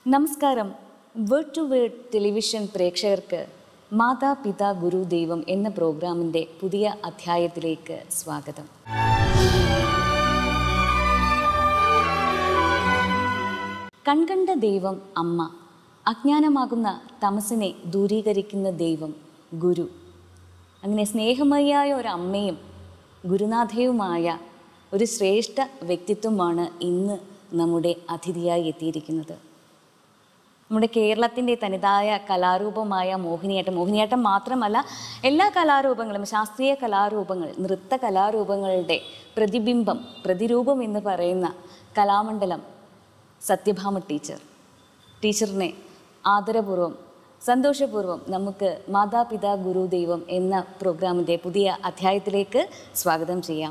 നമസ്കാരം word to word television പ്രേക്ഷകർക്ക് മാതാപിതാ ഗുരു ദൈവം എന്ന പ്രോഗ്രാമിൻ്റെ പുതിയ അധ്യായത്തിലേക്ക് സ്വാഗതം കൺകണ്ട ദൈവം അമ്മ അജ്ഞാനമാകുന്ന തമസിനെ ദൂരീകരിക്കുന്ന ദൈവം ഗുരു അങ്ങനെ സ്നേഹമയായ ഒരു അമ്മയും ഗുരുനാഥയുമായ ഒരു ശ്രേഷ്ഠ വ്യക്തിത്വമാണ് ഇന്ന് നമ്മുടെ അതിഥിയായി എത്തിയിരിക്കുന്നത് നമ്മുടെ കേരളത്തിൻ്റെ തനതായ കലാരൂപമായ മോഹിനിയാട്ടം മോഹിനിയാട്ടം മാത്രമല്ല എല്ലാ കലാരൂപങ്ങളും ശാസ്ത്രീയ കലാരൂപങ്ങൾ നൃത്ത കലാരൂപങ്ങളുടെ പ്രതിബിംബം പ്രതിരൂപം എന്ന് പറയുന്ന കലാമണ്ഡലം സത്യഭാമ ടീച്ചർ ടീച്ചറിനെ ആദരപൂർവ്വം സന്തോഷപൂർവ്വം നമുക്ക് മാതാപിതാ ഗുരു ദൈവം എന്ന പ്രോഗ്രാമിൻ്റെ പുതിയ അധ്യായത്തിലേക്ക് സ്വാഗതം ചെയ്യാം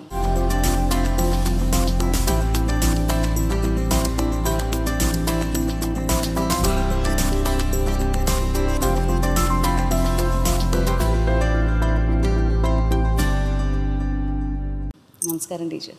നമസ്കാരം ടീച്ചർ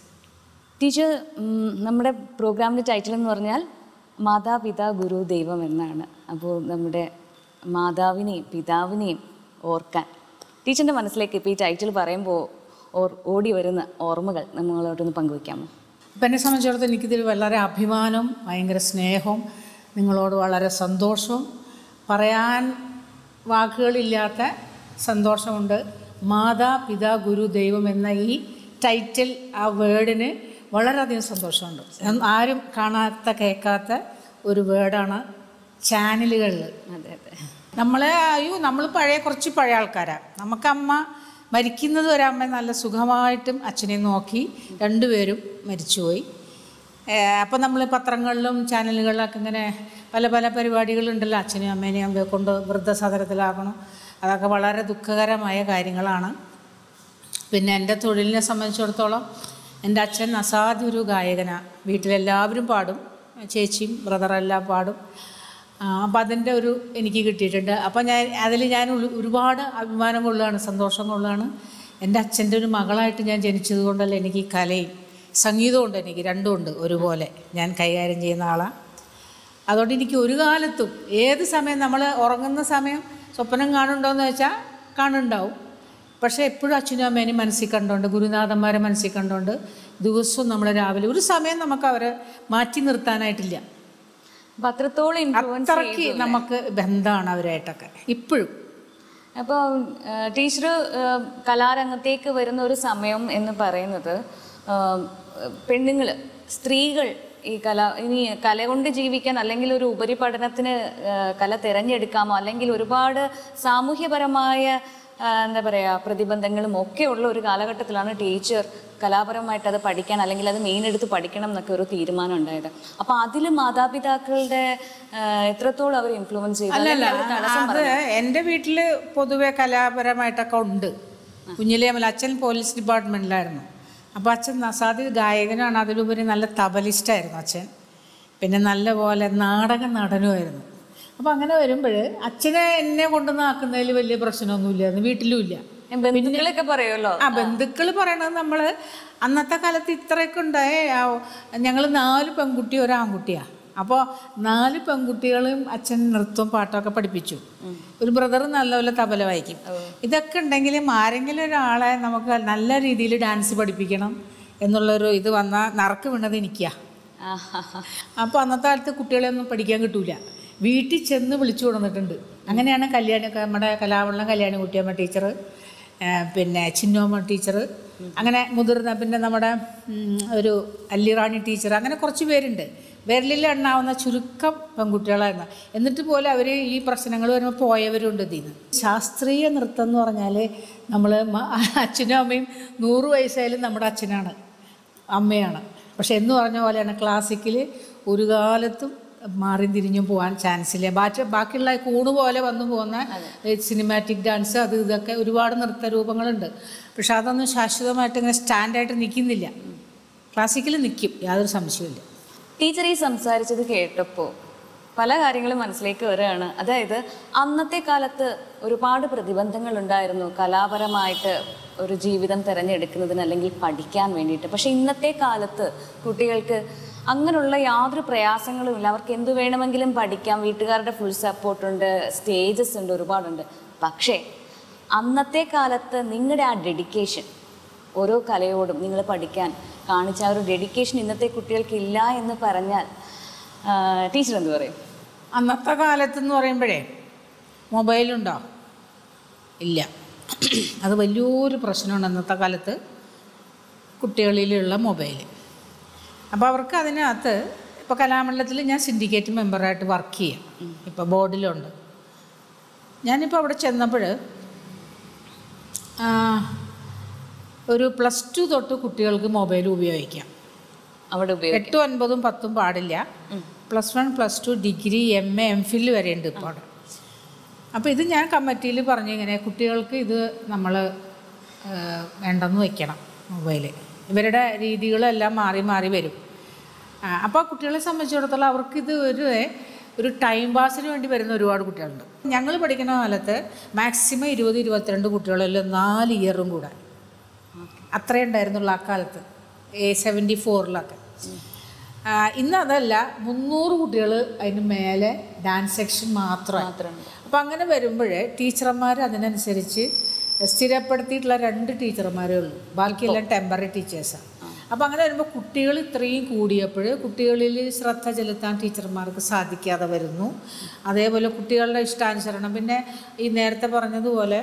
ടീച്ചർ ഉം, നമ്മുടെ പ്രോഗ്രാമിൻ്റെ ടൈറ്റിൽ എന്ന് പറഞ്ഞാൽ മാതാപിതാ ഗുരു ദൈവം എന്നാണ് അപ്പോൾ നമ്മുടെ മാതാവിനെയും പിതാവിനെയും ഓർക്കാൻ ടീച്ചറിൻ്റെ മനസ്സിലേക്ക് ഇപ്പോൾ ഈ ടൈറ്റിൽ പറയുമ്പോൾ ഓർ ഓടി വരുന്ന ഓർമ്മകൾ നമ്മളോട്ടൊന്ന് പങ്കുവയ്ക്കാമോ ഇപ്പം എന്നെ സംബന്ധിച്ചിടത്തോളം എനിക്കിതിൽ വളരെ അഭിമാനവും ഭയങ്കര സ്നേഹവും നിങ്ങളോട് വളരെ സന്തോഷവും പറയാൻ വാക്കുകളില്ലാത്ത സന്തോഷമുണ്ട് മാതാ പിതാ ഗുരു ദൈവം എന്ന ഈ ടൈറ്റിൽ ആ വേർഡിന് വളരെയധികം സന്തോഷമുണ്ട് എന്ന് ആരും കാണാത്ത കേൾക്കാത്ത ഒരു വേർഡാണ് ചാനലുകളിൽ അതെ അതെ നമ്മളെ അയ്യോ നമ്മൾ പഴയ കുറച്ച് പഴയ ആൾക്കാരാണ് നമുക്ക് അമ്മ മരിക്കുന്നത് വരെ അമ്മ നല്ല സുഖമായിട്ടും അച്ഛനെ നോക്കി രണ്ടുപേരും മരിച്ചുപോയി അപ്പോൾ നമ്മൾ പത്രങ്ങളിലും ചാനലുകളിലൊക്കെ ഇങ്ങനെ പല പല പരിപാടികളുണ്ടല്ലോ അച്ഛനെയും അമ്മേനെയും അമ്മയെ കൊണ്ട് വൃദ്ധസദനത്തിലാക്കണം അതൊക്കെ വളരെ ദുഃഖകരമായ കാര്യങ്ങളാണ് പിന്നെ എൻ്റെ തൊഴിലിനെ സംബന്ധിച്ചിടത്തോളം എൻ്റെ അച്ഛൻ അസാധ്യ ഒരു ഗായകനാണ് വീട്ടിലെല്ലാവരും പാടും ചേച്ചിയും ബ്രദറെല്ലാം പാടും അപ്പം അതിൻ്റെ ഒരു എനിക്ക് കിട്ടിയിട്ടുണ്ട് അപ്പം ഞാൻ അതിൽ ഞാൻ ഒരു- ഒരുപാട് അഭിമാനം കൊള്ളുകയാണ് സന്തോഷം കൊള്ളുകയാണ് എൻ്റെ അച്ഛൻ്റെ ഒരു മകളായിട്ട് ഞാൻ ജനിച്ചത് കൊണ്ടല്ല എനിക്ക് ഈ കലയും സംഗീതവും ഉണ്ട് എനിക്ക് രണ്ടും ഉണ്ട് ഒരുപോലെ ഞാൻ കൈകാര്യം ചെയ്യുന്ന ആളാണ് അതുകൊണ്ട് എനിക്ക് ഒരു കാലത്തും ഏത് സമയം നമ്മൾ ഉറങ്ങുന്ന സമയം സ്വപ്നം കാണുന്നുണ്ടോയെന്ന് വെച്ചാൽ കാണുന്നുണ്ടാവും പക്ഷേ എപ്പോഴും അച്ഛനും അമ്മേനെയും മനസ്സിൽ കണ്ടുകൊണ്ട് ഗുരുനാഥന്മാരെ മനസ്സിൽ കണ്ടുകൊണ്ട് ദിവസവും നമ്മൾ രാവിലെ ഒരു സമയം നമുക്ക് അവരെ മാറ്റി നിർത്താനായിട്ടില്ല അപ്പം അത്രത്തോളം ഇൻഫ്ലുവൻസ് അത്രയ്ക്ക് നമുക്ക് ബന്ധമാണ് അവരായിട്ടൊക്കെ ഇപ്പോഴും അപ്പോൾ ടീച്ചർ കലാരംഗത്തേക്ക് വരുന്ന ഒരു സമയം എന്ന് പറയുന്നത് പെണ്ണുങ്ങൾ സ്ത്രീകൾ ഈ കല ഇനി കല കൊണ്ട് ജീവിക്കാൻ അല്ലെങ്കിൽ ഒരു ഉപരിപഠനത്തിന് ആ, കല തിരഞ്ഞെടുക്കാമോ അല്ലെങ്കിൽ ഒരുപാട് സാമൂഹ്യപരമായ ആ, എന്താ പറയുക പ്രതിബന്ധങ്ങളും ഒക്കെ ഉള്ള ഒരു കാലഘട്ടത്തിലാണ് ടീച്ചർ കലാപരമായിട്ട് അത് പഠിക്കാൻ അല്ലെങ്കിൽ അത് മെയിൻ എടുത്ത് പഠിക്കണം എന്നൊക്കെ ഒരു തീരുമാനം ഉണ്ടായത് അപ്പോൾ അതിൽ മാതാപിതാക്കളുടെ ആ, എത്രത്തോളം അവർ ഇൻഫ്ലുവൻസ് ചെയ്തു അല്ലല്ല അല്ലെങ്കിൽ അവർ തടസ്സം അത് എൻ്റെ വീട്ടിൽ പൊതുവെ കലാപരമായിട്ടൊക്കെ ഉണ്ട് കുഞ്ഞിലേ മുതൽ അച്ഛൻ പോലീസ് ഡിപ്പാർട്ട്മെൻറ്റിലായിരുന്നു അപ്പോൾ അച്ഛൻ അസാധ്യ ഗായകനാണ് അതിലുപരി നല്ല തബലിസ്റ്റായിരുന്നു അച്ഛൻ പിന്നെ നല്ല പോലെ നാടക നടനുമായിരുന്നു അപ്പോൾ അങ്ങനെ വരുമ്പോൾ അച്ഛനെ എന്നെ കൊണ്ടുവന്നാക്കുന്നതിൽ വലിയ പ്രശ്നമൊന്നുമില്ലായിരുന്നു വീട്ടിലും ഇല്ല ബന്ധുക്കളൊക്കെ പറയുമല്ലോ ആ ബന്ധുക്കൾ പറയണത് നമ്മൾ അന്നത്തെ കാലത്ത് ഇത്രയൊക്കെ ഉണ്ടായേ ഞങ്ങൾ നാല് പെൺകുട്ടി ഒരു ആൺകുട്ടിയാണ് അപ്പോൾ നാല് പെൺകുട്ടികളും അച്ഛൻ നൃത്തവും പാട്ടൊക്കെ പഠിപ്പിച്ചു ഒരു ബ്രദർ നല്ലപോലെ തബല വായിക്കും ഇതൊക്കെ ഉണ്ടെങ്കിലും ആരെങ്കിലും ഒരാളെ നമുക്ക് നല്ല രീതിയിൽ ഡാൻസ് പഠിപ്പിക്കണം എന്നുള്ളൊരു ഇത് വന്നാൽ നറുക്ക് വീണത് എനിക്കാ ആഹാ. അപ്പോൾ അന്നത്തെ കാലത്ത് കുട്ടികളെ ഒന്നും പഠിക്കാൻ കിട്ടൂല വീട്ടിൽ ചെന്ന് വിളിച്ചു കൊടുത്തിട്ടുണ്ട് അങ്ങനെയാണ് കല്യാണി നമ്മുടെ കലാവള്ളം കല്യാണി കുട്ടിയമ്മ ടീച്ചർ പിന്നെ ചിന്നോമ്മ ടീച്ചർ അങ്ങനെ മുതിർന്ന പിന്നെ നമ്മുടെ ഉം, ഒരു അല്ലിറാണി ടീച്ചർ അങ്ങനെ കുറച്ച് പേരുണ്ട് വിരലിൽ എണ്ണാവുന്ന ചുരുക്കം പെൺകുട്ടികളായിരുന്നു എന്നിട്ട് പോലും അവർ ഈ പ്രശ്നങ്ങൾ വരുമ്പോൾ പോയവരുണ്ട് ഇതിൽ നിന്ന് ശാസ്ത്രീയ നൃത്തം എന്ന് പറഞ്ഞാൽ നമ്മൾ അച്ഛനും അമ്മയും നൂറ് വയസ്സായാലും നമ്മുടെ അച്ഛനാണ് അമ്മയാണ് പക്ഷെ എന്ന് പറഞ്ഞ പോലെയാണ് ക്ലാസിക്കിൽ ഒരു കാലത്തും മാറി തിരിഞ്ഞും പോകാൻ ചാൻസ് ഇല്ല ബാക്കി ബാക്കിയുള്ള കൂണ് പോലെ വന്നു പോകുന്ന സിനിമാറ്റിക് ഡാൻസ് അത് ഇതൊക്കെ ഒരുപാട് നൃത്തരൂപങ്ങളുണ്ട് പക്ഷെ അതൊന്നും ശാശ്വതമായിട്ട് ഇങ്ങനെ സ്റ്റാൻഡായിട്ട് നിൽക്കുന്നില്ല ക്ലാസിക്കൽ നിൽക്കും യാതൊരു സംശയമില്ല ടീച്ചർ ഈ സംസാരിച്ചത് കേട്ടപ്പോൾ പല കാര്യങ്ങളും മനസ്സിലേക്ക് വരികയാണ് അതായത് അന്നത്തെ കാലത്ത് ഒരുപാട് പ്രതിബന്ധങ്ങൾ ഉണ്ടായിരുന്നു കലാപരമായിട്ട് ഒരു ജീവിതം തിരഞ്ഞെടുക്കുന്നതിന് അല്ലെങ്കിൽ പഠിക്കാൻ വേണ്ടിയിട്ട് പക്ഷെ ഇന്നത്തെ കാലത്ത് കുട്ടികൾക്ക് അങ്ങനെയുള്ള യാതൊരു പ്രയാസങ്ങളും ഇല്ല അവർക്ക് എന്ത് വേണമെങ്കിലും പഠിക്കാം വീട്ടുകാരുടെ ഫുൾ സപ്പോർട്ടുണ്ട് സ്റ്റേജസ് ഉണ്ട് ഒരുപാടുണ്ട് പക്ഷേ അന്നത്തെ കാലത്ത് നിങ്ങളുടെ ആ ഡെഡിക്കേഷൻ ഓരോ കലയോടും നിങ്ങൾ പഠിക്കാൻ കാണിച്ച ആ ഒരു ഡെഡിക്കേഷൻ ഇന്നത്തെ കുട്ടികൾക്ക് ഇല്ല എന്ന് പറഞ്ഞാൽ ടീച്ചർ എന്ത് പറയും അന്നത്തെ കാലത്തെന്ന് പറയുമ്പോഴേ മൊബൈലുണ്ടോ ഇല്ല അത് വലിയൊരു പ്രശ്നമാണ് അന്നത്തെ കാലത്ത് കുട്ടികളിലുള്ള മൊബൈൽ അപ്പോൾ അവർക്ക് അതിനകത്ത് ഇപ്പോൾ കലാമണ്ഡലത്തിൽ ഞാൻ സിൻഡിക്കേറ്റ് മെമ്പറായിട്ട് വർക്ക് ചെയ്യാം ഇപ്പോൾ ബോർഡിലുണ്ട് ഞാനിപ്പോൾ അവിടെ ചെന്നപ്പോൾ ഒരു പ്ലസ് ടു തൊട്ട് കുട്ടികൾക്ക് മൊബൈൽ ഉപയോഗിക്കാം അവിടെ ഉപയോഗിക്കും എട്ടും ഒൻപതും പത്തും പാടില്ല plus one plus two degree M A M Phil വരെ ഉണ്ട് ഇപ്പോൾ അവിടെ അപ്പോൾ ഇത് ഞാൻ കമ്മിറ്റിയിൽ പറഞ്ഞു ഇങ്ങനെ കുട്ടികൾക്ക് ഇത് നമ്മൾ വേണ്ടെന്ന് വെക്കണം മൊബൈൽ ഇവരുടെ രീതികളെല്ലാം മാറി മാറി വരും ആ, അപ്പോൾ കുട്ടികളെ സംബന്ധിച്ചിടത്തോളം അവർക്കിത് ഒരു ഒരു ടൈം പാസിന് വേണ്ടി വരുന്ന ഒരുപാട് കുട്ടികളുണ്ട് ഞങ്ങൾ പഠിക്കുന്ന കാലത്ത് മാക്സിമം ഇരുപത് ഇരുപത്തിരണ്ട് കുട്ടികളെല്ലാം നാല് ഇയറും കൂടെ അത്രേ ഉണ്ടായിരുന്നുള്ളൂ ആ കാലത്ത് എ സെവൻറ്റി ഫോറിലൊക്കെ ഇന്ന് അതല്ല മുന്നൂറ് കുട്ടികൾ അതിന് മേലെ ഡാൻസ് സെക്ഷൻ മാത്രമാണ് മാത്രമുണ്ട് അപ്പം അങ്ങനെ വരുമ്പോൾ ടീച്ചർമാർ അതിനനുസരിച്ച് സ്ഥിരപ്പെടുത്തിയിട്ടുള്ള രണ്ട് ടീച്ചർമാരേ ഉള്ളൂ ബാക്കിയെല്ലാം ടെമ്പററി ടീച്ചേഴ്സാണ് അപ്പം അങ്ങനെ വരുമ്പോൾ കുട്ടികൾ ഇത്രയും കൂടിയപ്പോൾ കുട്ടികളിൽ ശ്രദ്ധ ചെലുത്താൻ ടീച്ചർമാർക്ക് സാധിക്കാതെ വരുന്നു അതേപോലെ കുട്ടികളുടെ ഇഷ്ടാനുസരണം പിന്നെ ഈ നേരത്തെ പറഞ്ഞതുപോലെ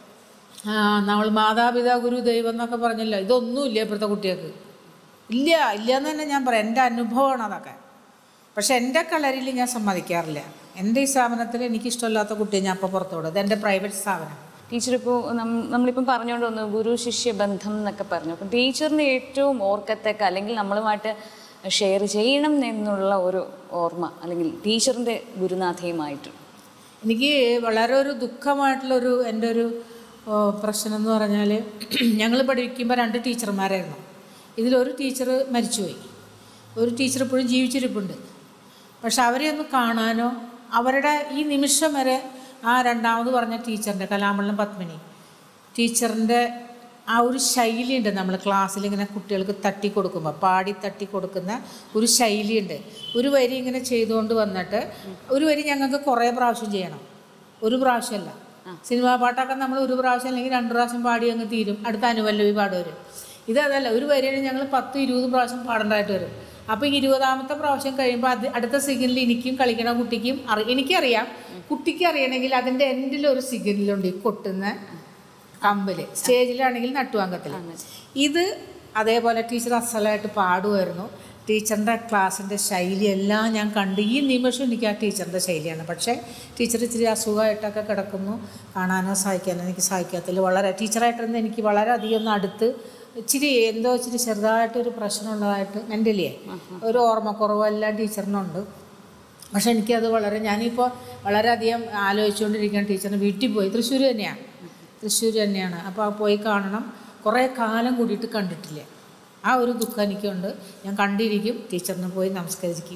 ആ, നമ്മൾ മാതാപിതാ ഗുരു ദൈവം എന്നൊക്കെ പറഞ്ഞല്ലോ ഇതൊന്നുമില്ല ഇപ്പോഴത്തെ കുട്ടികൾക്ക് ഇല്ല ഇല്ല എന്ന് തന്നെ ഞാൻ പറയാം എൻ്റെ അനുഭവമാണ് അതൊക്കെ പക്ഷെ എൻ്റെ കളരിൽ ഞാൻ സമ്മതിക്കാറില്ല എൻ്റെ ഈ സ്ഥാപനത്തിൽ എനിക്കിഷ്ടമില്ലാത്ത കുട്ടിയെ ഞാൻ അപ്പോൾ പുറത്തു വിടും ഇത് എൻ്റെ പ്രൈവറ്റ് സ്ഥാപനം ടീച്ചർ ഇപ്പോൾ നമ്മളിപ്പം പറഞ്ഞുകൊണ്ട് വന്നു ഗുരു ശിഷ്യ ബന്ധം എന്നൊക്കെ പറഞ്ഞു അപ്പം ടീച്ചറിന് ഏറ്റവും ഓർക്കത്തക്ക അല്ലെങ്കിൽ നമ്മളുമായിട്ട് ഷെയർ ചെയ്യണം എന്നുള്ള ഒരു ഓർമ്മ അല്ലെങ്കിൽ ടീച്ചറിൻ്റെ ഗുരുനാഥയുമായിട്ട് എനിക്ക് വളരെ ഒരു ദുഃഖമായിട്ടുള്ളൊരു എൻ്റെ ഒരു ഓ, പ്രശ്നം എന്ന് പറഞ്ഞാൽ ഞങ്ങൾ പഠിക്കുമ്പോൾ രണ്ട് ടീച്ചർമാരായിരുന്നു ഇതിലൊരു ടീച്ചർ മരിച്ചുപോയി ഒരു ടീച്ചർ ഇപ്പോഴും ജീവിച്ചിരിപ്പുണ്ട് പക്ഷെ അവരെ ഒന്ന് കാണാനോ അവരുടെ ഈ നിമിഷം വരെ ആ രണ്ടാമത് പറഞ്ഞ ടീച്ചറിൻ്റെ കലാമണ്ഡലം പത്മിനി ടീച്ചറിൻ്റെ ആ ഒരു ശൈലിയുണ്ട് നമ്മൾ ക്ലാസ്സിൽ ഇങ്ങനെ കുട്ടികൾക്ക് തട്ടി കൊടുക്കുമ്പോൾ പാടി തട്ടി കൊടുക്കുന്ന ഒരു ശൈലിയുണ്ട് ഒരു വരി ഇങ്ങനെ ചെയ്തുകൊണ്ട് വന്നിട്ട് ഒരു വരി ഞങ്ങൾക്ക് കുറേ പ്രാവശ്യം ചെയ്യണം ഒരു പ്രാവശ്യമല്ല സിനിമാ പാട്ടൊക്കെ നമ്മൾ ഒരു പ്രാവശ്യം അല്ലെങ്കിൽ രണ്ട് പ്രാവശ്യം പാടി അങ്ങ് തീരും അടുത്ത അനുപല്ലവി പാടുവരും ഇതതല്ല ഒരു വരിയാണ് ഞങ്ങൾ പത്ത് ഇരുപത് പ്രാവശ്യം പാടേണ്ടതായിട്ട് വരും അപ്പോൾ ഈ ഇരുപതാമത്തെ പ്രാവശ്യം കഴിയുമ്പോൾ അത് അടുത്ത സിഗ്നലിൽ എനിക്കും കളിക്കണ കുട്ടിക്കും അറി എനിക്കറിയാം കുട്ടിക്ക് അറിയണമെങ്കിൽ അതിൻ്റെ എൻഡിൽ ഒരു സിഗ്നലുണ്ട് ഈ കൊട്ടുന്ന കമ്പല് സ്റ്റേജിലാണെങ്കിൽ നട്ടുവാങ്കത്തിൽ ഇത് അതേപോലെ ടീച്ചർ അസലായിട്ട് പാടുമായിരുന്നു ടീച്ചറിൻ്റെ ക്ലാസ്സിൻ്റെ ശൈലിയെല്ലാം ഞാൻ കണ്ട് ഈ നിമിഷം എനിക്ക് ആ ടീച്ചറിൻ്റെ ശൈലിയാണ് പക്ഷേ ടീച്ചർ ഇച്ചിരി അസുഖമായിട്ടൊക്കെ കിടക്കുന്നു കാണാനോ സഹായിക്കാനോ എനിക്ക് സഹായിക്കാത്തില്ല വളരെ ടീച്ചറായിട്ടിരുന്ന് എനിക്ക് വളരെയധികം ഒന്ന് അടുത്ത് ഇച്ചിരി എന്തോ ഇച്ചിരി ചെറുതായിട്ടൊരു പ്രശ്നമുള്ളതായിട്ട് മെൻ്റലി ഒരു ഓർമ്മക്കുറവ് എല്ലാം ടീച്ചറിനുണ്ട് പക്ഷെ എനിക്കത് വളരെ ഞാനിപ്പോൾ വളരെയധികം ആലോചിച്ചുകൊണ്ടിരിക്കുകയാണ് ടീച്ചറിന് വീട്ടിൽ പോയി തൃശ്ശൂർ തന്നെയാണ് തൃശ്ശൂർ തന്നെയാണ് അപ്പോൾ പോയി കാണണം കുറേ കാലം കൂടിയിട്ട് കണ്ടിട്ടില്ല ആ ഒരു ദുഃഖം എനിക്കുണ്ട് ഞാൻ കണ്ടിരിക്കും ടീച്ചറിന് പോയി നമസ്കരിക്കും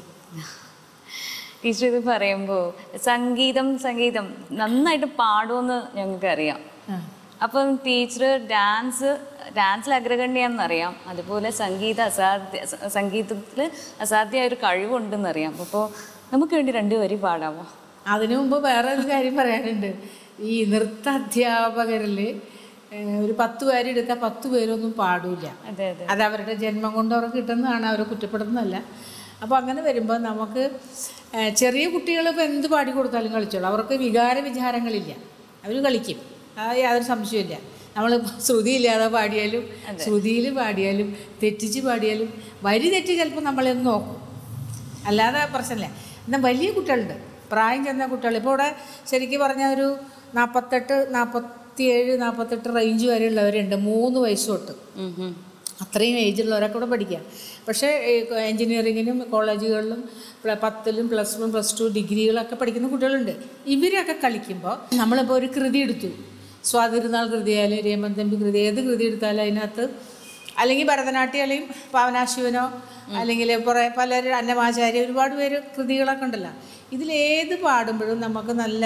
ടീച്ചർ ഇത് പറയുമ്പോൾ സംഗീതം സംഗീതം നന്നായിട്ട് പാടുമെന്ന് ഞങ്ങൾക്കറിയാം ആ. അപ്പം ടീച്ചർ ഡാൻസ് ഡാൻസിൽ അഗ്രഗണ്യാണെന്നറിയാം അതുപോലെ സംഗീത അസാധ്യ സംഗീതത്തിൽ അസാധ്യമായ ഒരു കഴിവുണ്ടെന്നറിയാം അപ്പോൾ നമുക്ക് വേണ്ടി രണ്ട് വരി പാടാമോ അതിനു മുമ്പ് വേറെ ഒരു കാര്യം പറയാനുണ്ട് ഈ നൃത്ത അധ്യാപകരിൽ ഒരു പത്ത് പേരെടുത്താൽ പത്ത് പേരൊന്നും പാടില്ല അതെ അതെ അത് അവരുടെ ജന്മം കൊണ്ട് അവർക്ക് കിട്ടുന്നതാണ് അവരെ കുറ്റപ്പെടുന്നതല്ല അപ്പോൾ അങ്ങനെ വരുമ്പോൾ നമുക്ക് ഏഹ്, ചെറിയ കുട്ടികൾ ഇപ്പോൾ എന്ത് പാടി കൊടുത്താലും കളിച്ചോളൂ അവർക്ക് വികാര വിചാരങ്ങളില്ല അവർ കളിക്കും അത് യാതൊരു സംശയമില്ല നമ്മൾ ശ്രുതിയില്ലാതെ പാടിയാലും ശ്രുതിയിൽ പാടിയാലും തെറ്റിച്ച് പാടിയാലും വരി തെറ്റി ചിലപ്പോൾ നമ്മളെന്ന് നോക്കും അല്ലാതെ പ്രശ്നമില്ല എന്നാൽ വലിയ കുട്ടികളുണ്ട് പ്രായം ചെന്ന കുട്ടികൾ ഇപ്പോൾ ഇവിടെ ശരിക്കും പറഞ്ഞാൽ ഒരു നാൽപ്പത്തെട്ട് നാൽപ്പത്തിയേഴ് നാൽപ്പത്തെട്ട് റേഞ്ച് വരെയുള്ളവരുണ്ട് മൂന്ന് വയസ്സ് തൊട്ട് ഉം ഉം. അത്രയും ഏജുള്ളവരൊക്കെ ഇവിടെ പഠിക്കാം പക്ഷേ എൻജിനീയറിങ്ങിനും കോളേജുകളിലും പ്ല- പത്തിലും പ്ലസ് വൺ പ്ലസ് ടു ഡിഗ്രികളൊക്കെ പഠിക്കുന്ന കുട്ടികളുണ്ട് ഇവരൊക്കെ കളിക്കുമ്പോൾ നമ്മളിപ്പോൾ ഒരു കൃതി എടുത്തു സ്വാതിരുന്നാൾ കൃതി ആയാലും രേമന്തമ്പി കൃതി ഏത് കൃതി എടുത്താലും അതിനകത്ത് അല്ലെങ്കിൽ ഭരതനാട്യം അല്ലെങ്കിൽ പാവനാശിവനോ അല്ലെങ്കിൽ കുറേ പലരും അന്നമാചാര്യ ഒരുപാട് പേര് കൃതികളൊക്കെ ഉണ്ടല്ലോ ഇതിലേത് പാടുമ്പോഴും നമുക്ക് നല്ല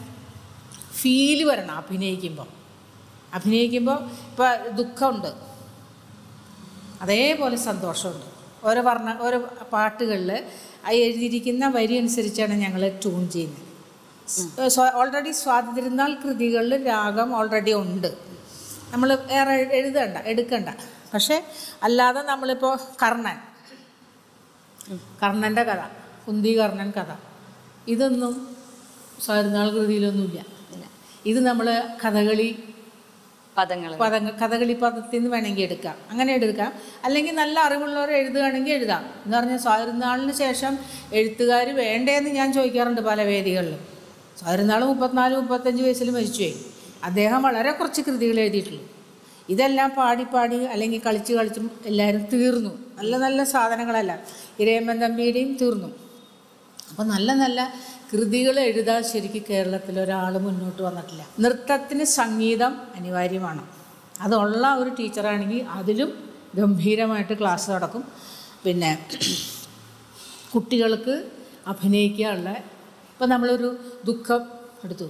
ഫീല് വരണം അഭിനയിക്കുമ്പോൾ അഭിനയിക്കുമ്പോൾ ഇപ്പോൾ ദുഃഖമുണ്ട് അതേപോലെ സന്തോഷമുണ്ട് ഓരോ വർണ്ണ ഓരോ പാട്ടുകളിൽ ആ എഴുതിയിരിക്കുന്ന വരി അനുസരിച്ചാണ് ഞങ്ങൾ ട്യൂൺ ചെയ്യുന്നത് ഓൾറെഡി സ്വാതി തിരുനാൾ കൃതികളിൽ രാഗം ഓൾറെഡി ഉണ്ട് നമ്മൾ വേറെ എഴുതണ്ട എടുക്കണ്ട പക്ഷേ അല്ലാതെ നമ്മളിപ്പോൾ കർണൻ കർണൻ്റെ കഥ കുന്തി കർണൻ കഥ ഇതൊന്നും സ്വാതിരുന്നാൾ കൃതിയിലൊന്നുമില്ല ഇത് നമ്മൾ കഥകളി പദങ്ങൾ പദങ്ങൾ കഥകളി പദത്തിൽ നിന്ന് വേണമെങ്കിൽ എടുക്കാം അങ്ങനെ എടുക്കാം അല്ലെങ്കിൽ നല്ല അറിവുള്ളവർ എഴുതുകയാണെങ്കിൽ എഴുതാം എന്ന് പറഞ്ഞാൽ സ്വാതിരുന്നാളിന് ശേഷം എഴുത്തുകാർ വേണ്ടേന്ന് ഞാൻ ചോദിക്കാറുണ്ട് പല വേദികളിലും സ്വാതിരുന്നാൾ മുപ്പത്തിനാല് മുപ്പത്തഞ്ച് വയസ്സിൽ മരിച്ചുപോയി അദ്ദേഹം വളരെ കുറച്ച് കൃതികൾ എഴുതിയിട്ടുള്ളൂ ഇതെല്ലാം പാടി പാടി അല്ലെങ്കിൽ കളിച്ച് കളിച്ചും എല്ലാവരും തീർന്നു നല്ല നല്ല സാധനങ്ങളല്ല ഇരയമ്മൻ തമ്പിയുടെയും തീർന്നു അപ്പോൾ നല്ല നല്ല കൃതികൾ എഴുതാൻ ശരിക്കും കേരളത്തിൽ ഒരാൾ മുന്നോട്ട് വന്നിട്ടില്ല നൃത്തത്തിന് സംഗീതം അനിവാര്യമാണ് അതുള്ള ഒരു ടീച്ചറാണെങ്കിൽ അതിലും ഗംഭീരമായിട്ട് ക്ലാസ് നടക്കും പിന്നെ കുട്ടികൾക്ക് അഭിനയിക്കാനുള്ള ഇപ്പം നമ്മളൊരു ദുഃഖം എടുത്തു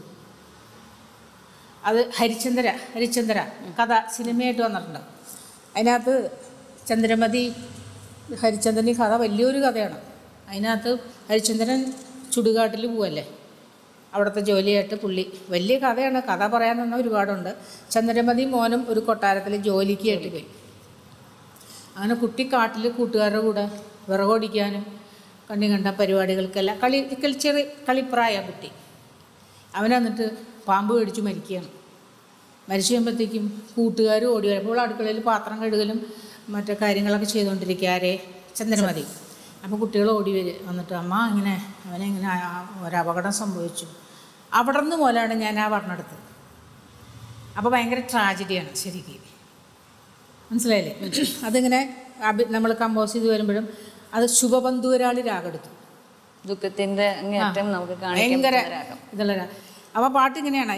അത് ഹരിചന്ദ്ര ഹരിചന്ദ്ര കഥ സിനിമയായിട്ട് വന്നിട്ടുണ്ട് അതിനകത്ത് ചന്ദ്രമതി ഹരിചന്ദ്രൻ ഈ കഥ വലിയൊരു കഥയാണ് അതിനകത്ത് ഹരിചന്ദ്രൻ ചുടുകാട്ടിൽ പോവല്ലേ അവിടുത്തെ ജോലിയായിട്ട് പുള്ളി വലിയ കഥയാണ് കഥ പറയാൻ തന്നെ ഒരുപാടുണ്ട് ചന്ദ്രമതി മോനും ഒരു കൊട്ടാരത്തിൽ ജോലിക്ക് ആയിട്ട് പോയി അങ്ങനെ കുട്ടി കാട്ടിൽ കൂട്ടുകാരുടെ കൂടെ വിറകൊടിക്കാനും കണ്ണി കണ്ട പരിപാടികൾക്കെല്ലാം കളി കളിച്ചെറി കളിപ്രായ കുട്ടി അവൻ എന്നിട്ട് പാമ്പ് കടിച്ച് മരിക്കുകയാണ് മരിച്ചു കഴിയുമ്പോഴത്തേക്കും കൂട്ടുകാർ ഓടി വരും അപ്പോൾ അടുക്കളയിൽ പാത്രം കഴുകലും മറ്റു കാര്യങ്ങളൊക്കെ ചെയ്തുകൊണ്ടിരിക്കുക ആരെ ചന്ദ്രമതി അപ്പോൾ കുട്ടികൾ ഓടി വരും വന്നിട്ട് അമ്മ ഇങ്ങനെ അവനെ ഇങ്ങനെ ആ- ആ ഒരു അപകടം സംഭവിച്ചു അവിടെ നിന്ന് പോലാണ് ഞാൻ ആ പറഞ്ഞെടുത്തത് അപ്പോൾ ഭയങ്കര ട്രാജഡിയാണ് ശരിക്കും മനസ്സിലായില്ലേ അതിങ്ങനെ നമ്മൾ കമ്പോസ് ചെയ്ത് വരുമ്പോഴും അത് ശുഭബന്ധുവരാളി രാഗെടുത്തു ദുഃഖത്തിന്റെ അങ്ങേറ്റം നമുക്ക് കാണിക്കാൻ ഭയങ്കര പറ്റുന്ന രാഗം. ഇതുള്ള രാ- അപ്പൊ പാട്ട് ഇങ്ങനെയാണ്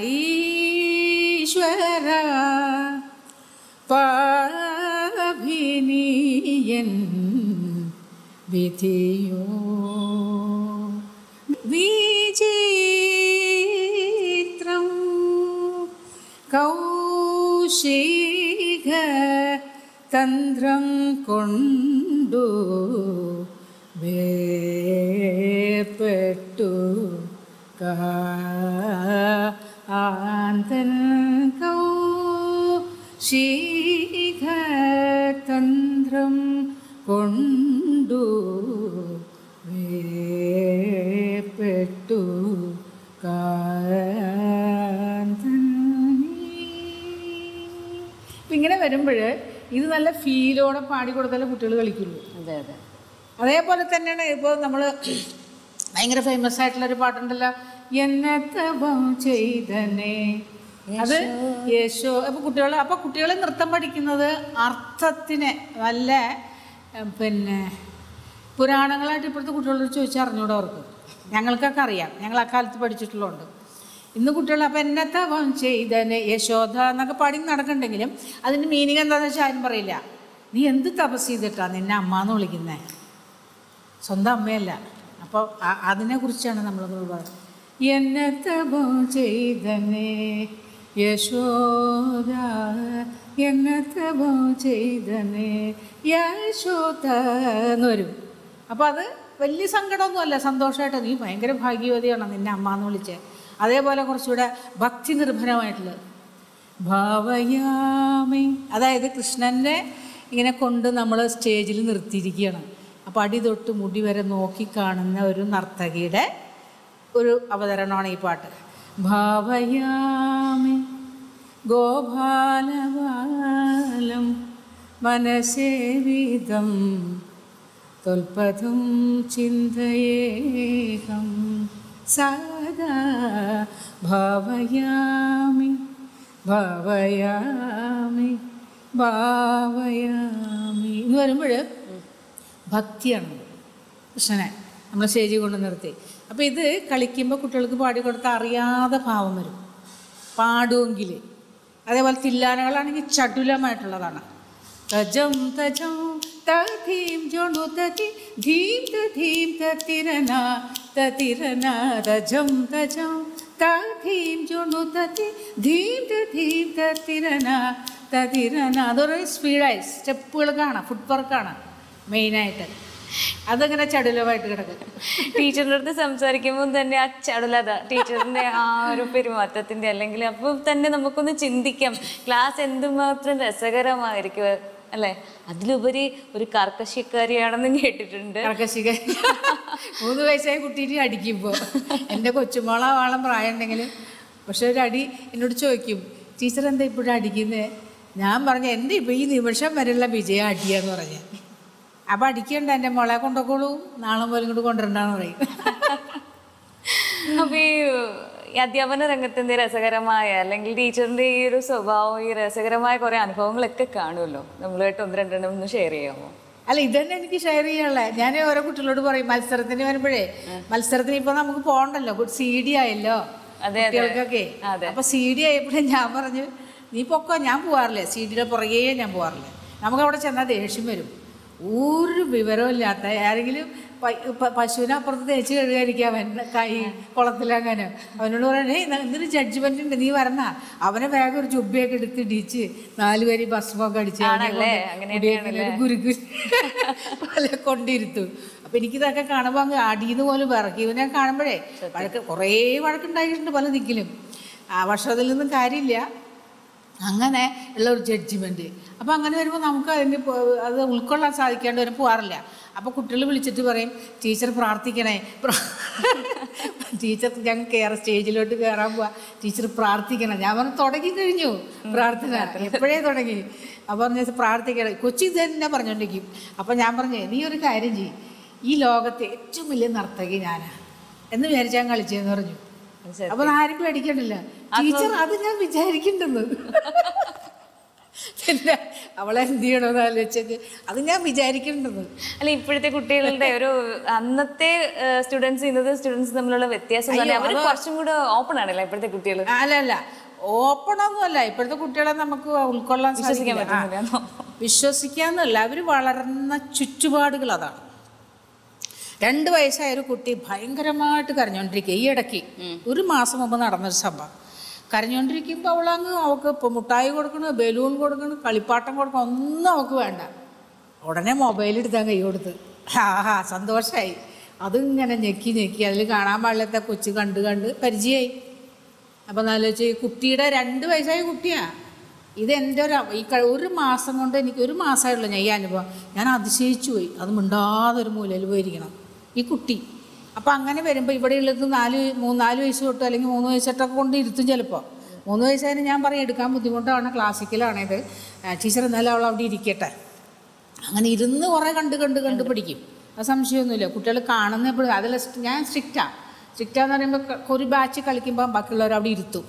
ഈശ്വര പാഭിനീയൻ വിധിയോ വിചിത്രം കൗശിക തന്ത്രം കൊണ്ടു വേർപ്പെട്ടു ആന്തൻ കൗശിക തന്ത്രം കൊണ്ടു വേർപ്പെട്ടു കാന്തൻ ഇപ്പം ഇങ്ങനെ വരുമ്പോൾ ഇത് നല്ല ഫീലോടെ പാടി കൊടുത്താലേ കുട്ടികൾ കളിക്കുള്ളൂ അതെ അതെ അതേപോലെ തന്നെയാണ് ഇപ്പോൾ നമ്മൾ ഭയങ്കര ഫേമസ് ആയിട്ടുള്ളൊരു പാട്ടുണ്ടല്ലോ എന്നത്തവം ചെയ്തനെ അത് യേശോ അപ്പോൾ കുട്ടികൾ അപ്പോൾ കുട്ടികൾ നൃത്തം പഠിക്കുന്നത് അർത്ഥത്തിന് നല്ല ഉം, പിന്നെ പുരാണങ്ങളായിട്ട് ഇപ്പോഴത്തെ കുട്ടികളോട് ചോദിച്ചാൽ അറിഞ്ഞൂടെ അവർക്ക് ഞങ്ങൾക്കൊക്കെ അറിയാം ഞങ്ങൾ അക്കാലത്ത് പഠിച്ചിട്ടുള്ളതുകൊണ്ട് ഇന്ന് കുട്ടികൾ അപ്പം എന്നെ തവം ചെയ്തനെ യശോധ എന്നൊക്കെ പാടി നടക്കണ്ടെങ്കിലും അതിൻ്റെ മീനിങ് എന്താണെന്ന് വെച്ചാൽ ആരും പറയില്ല നീ എന്ത് തപസ് ചെയ്തിട്ടാ നിന്നെ അമ്മ എന്ന് വിളിക്കുന്നത് സ്വന്തം അമ്മയല്ല അപ്പോൾ അതിനെക്കുറിച്ചാണ് നമ്മൾ പറയുന്നത് എന്നെ തപം ചെയ്തനെ യശോദ എന്നെ തപം ചെയ്തനെ യശോദ എന്ന് വരും അപ്പോൾ അത് വലിയ സങ്കടമൊന്നുമല്ല സന്തോഷമായിട്ട് നീ ഭയങ്കര ഭാഗ്യവതിയാണ് നിന്നെ അമ്മ എന്ന് വിളിച്ചത് അതേപോലെ കുറച്ചുകൂടെ ഭക്തി നിർഭരമായിട്ടുള്ളത് ഭാവയാമി അതായത് കൃഷ്ണൻ്റെ ഇങ്ങനെ കൊണ്ട് നമ്മൾ സ്റ്റേജിൽ നിർത്തിയിരിക്കുകയാണ് അപ്പോൾ അടി തൊട്ട് മുടി വരെ നോക്കി കാണുന്ന ഒരു നർത്തകിയുടെ ഒരു അവതരണമാണ് ഈ പാട്ട് ഭാവയാമി ഗോപാലബാലം മനസേവിതം തൊൽപദം ചിന്തയേഹം സദാ ഭാവയാമി ഭാവയാമി ഭാവയാമി എന്ന് വരുമ്പോൾ ഭക്തിയാണ് കൃഷ്ണനെ നമ്മൾ സ്റ്റേജിൽ കൊണ്ട് നിർത്തി അപ്പോൾ ഇത് കളിക്കുമ്പോൾ കുട്ടികൾക്ക് പാടിക്കൊടുത്താൽ അറിയാതെ ഭാവം വരും പാടുമെങ്കിൽ അതേപോലെ തില്ലാനകളാണെങ്കിൽ ചടുലമായിട്ടുള്ളതാണ് തജം തജം തീം ജോണു തതി ധീം തീം തത്തിരന തത്തിരന തജം തജം തീം ജോണു തതി ധീം തീം തത്തിരന തതിരന അതൊരു സ്പീഡായി സ്റ്റെപ്പുകൾ കാണാം ഫുട് വർക്കാണ് മെയിനായിട്ട് അതങ്ങനെ ചടുലമായിട്ട് കിടക്കും ടീച്ചറിൻ്റെ അടുത്ത് സംസാരിക്കുമ്പോൾ തന്നെ ആ ചടുലത ടീച്ചറിന്റെ ആ ഒരു പെരുമാറ്റത്തിന്റെ അല്ലെങ്കിൽ അപ്പോൾ തന്നെ നമുക്കൊന്ന് ചിന്തിക്കാം ക്ലാസ് എന്തുമാത്രം രസകരമായിരിക്കും അല്ലെ അതിലുപരി ഒരു കർക്കശക്കാരിയാണെന്നും കേട്ടിട്ടുണ്ട് കർക്കശിക മൂന്ന് വയസ്സായ കുട്ടീനെ അടിക്കുമ്പോൾ എൻ്റെ കൊച്ചുമോള വാളം പ്രായം ഉണ്ടെങ്കിലും പക്ഷെ ഒരു അടി എന്നോട് ചോദിക്കും ടീച്ചർ എന്താ ഇപ്പോഴും അടിക്കുന്നത് ഞാൻ പറഞ്ഞു എൻ്റെ ഇപ്പോൾ ഈ നിമിഷം വരെയുള്ള വിജയം അടിയാന്ന് പറഞ്ഞു അപ്പം അടിക്കണ്ട എൻ്റെ മോളെ കൊണ്ടുപോക്കോളൂ നാളെ പോലും ഇങ്ങോട്ട് കൊണ്ടുവരണ്ടെന്ന് പറയും അപ്പൊ ഈ ഈ അധ്യാപന രംഗത്തിന്റെ രസകരമായ അല്ലെങ്കിൽ ടീച്ചറിന്റെ ഈ ഒരു സ്വഭാവം ഈ രസകരമായ കുറെ അനുഭവങ്ങളൊക്കെ കാണുമല്ലോ നമ്മളായിട്ട് ഒന്ന് രണ്ടെണ്ണം ഒന്ന് ഷെയർ ചെയ്യാമോ അല്ല ഇതന്നെ എനിക്ക് ഷെയർ ചെയ്യാനുള്ള ഞാൻ ഓരോ കുട്ടികളോട് പറയും മത്സരത്തിന് വരുമ്പോഴേ മത്സരത്തിന് ഇപ്പൊ നമുക്ക് പോകണ്ടല്ലോ സി ഡി ആയല്ലോ അതെ, അതെ. കുട്ടികൾക്കൊക്കെ അതെ. അപ്പൊ സി ഡി ആയപ്പോഴും ഞാൻ പറഞ്ഞു നീ പൊക്കോ ഞാൻ പോവാറില്ല സി ഡിയുടെ പുറകെ ഞാൻ പോവാറില്ല നമുക്ക് അവിടെ ചെന്നാൽ ദേഷ്യം വരും ഒരു വിവരവും ഇല്ലാത്ത ആരെങ്കിലും പ- പ- പശുവിനെ അപ്പുറത്ത് തേച്ച് കഴുകാതിരിക്കാം അവൻ കൈ കുളത്തിലങ്ങനെ അവനോട് പറയണേ എന്തൊരു ജഡ്ജ്മെന്റ് ഉണ്ട് നീ വരണ അവനെ വേഗം ഒരു ചുബ്ബയൊക്കെ എടുത്ത് ഇടിച്ച് നാല് പേര് ഭസ്മൊക്കെ അടിച്ച് അവനെ ആണല്ലേ? കൊണ്ട് അങ്ങനെയൊക്കെയാണല്ലേ? ഒരു ഗുരുഗുരു പോലെ കൊണ്ടിരുത്തും അപ്പൊ എനിക്കിതൊക്കെ കാണുമ്പോൾ അങ്ങ് അടിയുന്ന പോലെ വിറക്കി ഇവനെ കാണുമ്പോഴേ വഴക്ക് കുറേ വഴക്കുണ്ടായിട്ടുണ്ട് പല ദിക്കിലും ആ പക്ഷെ അതിൽ നിന്നും കാര്യമില്ല അങ്ങനെ ഉള്ള ഒരു ജഡ്ജിമെൻറ്റ് അപ്പോൾ അങ്ങനെ വരുമ്പോൾ നമുക്ക് അതിന് പോ- അത് ഉൾക്കൊള്ളാൻ സാധിക്കാണ്ട് വരെ പോകാറില്ല അപ്പോൾ കുട്ടികൾ വിളിച്ചിട്ട് പറയും ടീച്ചർ പ്രാർത്ഥിക്കണേ പ്രാ- ടീച്ചർ ഞങ്ങൾ കയറ സ്റ്റേജിലോട്ട് കയറാൻ പോവാ ടീച്ചർ പ്രാർത്ഥിക്കണം ഞാൻ പറഞ്ഞു തുടങ്ങി കഴിഞ്ഞു പ്രാർത്ഥന എപ്പോഴേ തുടങ്ങി അപ്പോൾ പറഞ്ഞു പ്രാർത്ഥിക്കണം കൊച്ചി ഇത് തന്നെ പറഞ്ഞുകൊണ്ടിരിക്കും അപ്പോൾ ഞാൻ പറഞ്ഞു നീ ഒരു കാര്യം ചെയ്യും ഈ ലോകത്തെ ഏറ്റവും വലിയ നർത്തകി ഞാനാ എന്ന് വിചാരിച്ചാൽ കളിച്ചതെന്ന് പറഞ്ഞു അപ്പൊ ആരും പേടിക്കണ്ടില്ല ടീച്ചർ അത് ഞാൻ വിചാരിക്കണ്ടെന്ന് പിന്നെ അവളെ എന്ത് ചെയ്യണമെന്ന് ആലോചിച്ചത് അത് ഞാൻ വിചാരിക്കണ്ടെന്ന് അല്ല ഇപ്പോഴത്തെ കുട്ടികളുടെ ഒരു അന്നത്തെ സ്റ്റുഡൻസ് ഇന്നത്തെ സ്റ്റുഡൻസ് തമ്മിലുള്ള വ്യത്യാസം എന്ന് പറഞ്ഞാൽ അവർ കുറച്ചും കൂടെ ഓപ്പൺ ആണല്ലോ ഇപ്പോഴത്തെ കുട്ടികൾ അല്ല അല്ല ഓപ്പൺ ഒന്നുമല്ല ഇപ്പോഴത്തെ കുട്ടികളെ നമുക്ക് ഉൾക്കൊള്ളാൻ വിശ്വസിക്കാൻ സാധിക്കില്ല. ആ. പറ്റുന്നില്ല വിശ്വസിക്കാന്നല്ല അവർ വളർന്ന ചുറ്റുപാടുകൾ അതാണ് രണ്ട് വയസ്സായ ഒരു കുട്ടി ഭയങ്കരമായിട്ട് കരഞ്ഞുകൊണ്ടിരിക്കുക ഈ ഇടയ്ക്ക് ഒരു മാസം മുമ്പ് നടന്നൊരു സംഭവം കരഞ്ഞുകൊണ്ടിരിക്കുമ്പോൾ അവളങ്ങ് അവൾക്ക് ഇപ്പോൾ മുട്ടായി കൊടുക്കണം ബലൂൺ കൊടുക്കണം കളിപ്പാട്ടം കൊടുക്കണം ഒന്നും അവൾക്ക് വേണ്ട ഉടനെ മൊബൈൽ എടുത്താൽ കൈ കൊടുത്ത് ആഹാ സന്തോഷമായി അതിങ്ങനെ ഞെക്കി ഞെക്കി അതിൽ കാണാൻ പാടില്ലാത്ത കൊച്ചു കണ്ട് കണ്ട് പരിചയമായി അപ്പം എന്നാലോചിച്ച് ഈ കുട്ടിയുടെ രണ്ട് വയസ്സായ കുട്ടിയാ ഇത് എൻ്റെ ഒരു അവ- ഈ ക- ഒരു മാസം കൊണ്ട് എനിക്ക് ഒരു മാസമായുള്ളൂ ഞാൻ ഈ അനുഭവം ഞാൻ അതിശയിച്ചു പോയി അത് മിണ്ടാതെ ഒരു മൂലയിൽ പോയിരിക്കണം ഈ കുട്ടി അപ്പം അങ്ങനെ വരുമ്പോൾ ഇവിടെ ഉള്ളത് നാല് മൂന്ന് നാല് വയസ്സ് തൊട്ട് അല്ലെങ്കിൽ മൂന്ന് വയസ്സൊട്ടൊക്കെ കൊണ്ട് ഇരുത്തും ചിലപ്പോൾ മൂന്ന് വയസ്സായാലും ഞാൻ പറയും എടുക്കാൻ ബുദ്ധിമുട്ടാണ് ക്ലാസിക്കലാണിത് ടീച്ചർ എന്നാലും അവൾ അവിടെ ഇരിക്കട്ടെ അങ്ങനെ ഇരുന്ന് കുറേ കണ്ട് കണ്ട് കണ്ട് പഠിക്കും അത് സംശയമൊന്നുമില്ല കുട്ടികൾ കാണുന്ന എപ്പോഴും അതിൽ ഞാൻ സ്ട്രിക്റ്റാണ് സ്ട്രിക്റ്റാന്ന് പറയുമ്പോൾ ക- ഒരു ബാച്ച് കളിക്കുമ്പോൾ ബാക്കിയുള്ളവർ അവിടെ ഇരുത്തും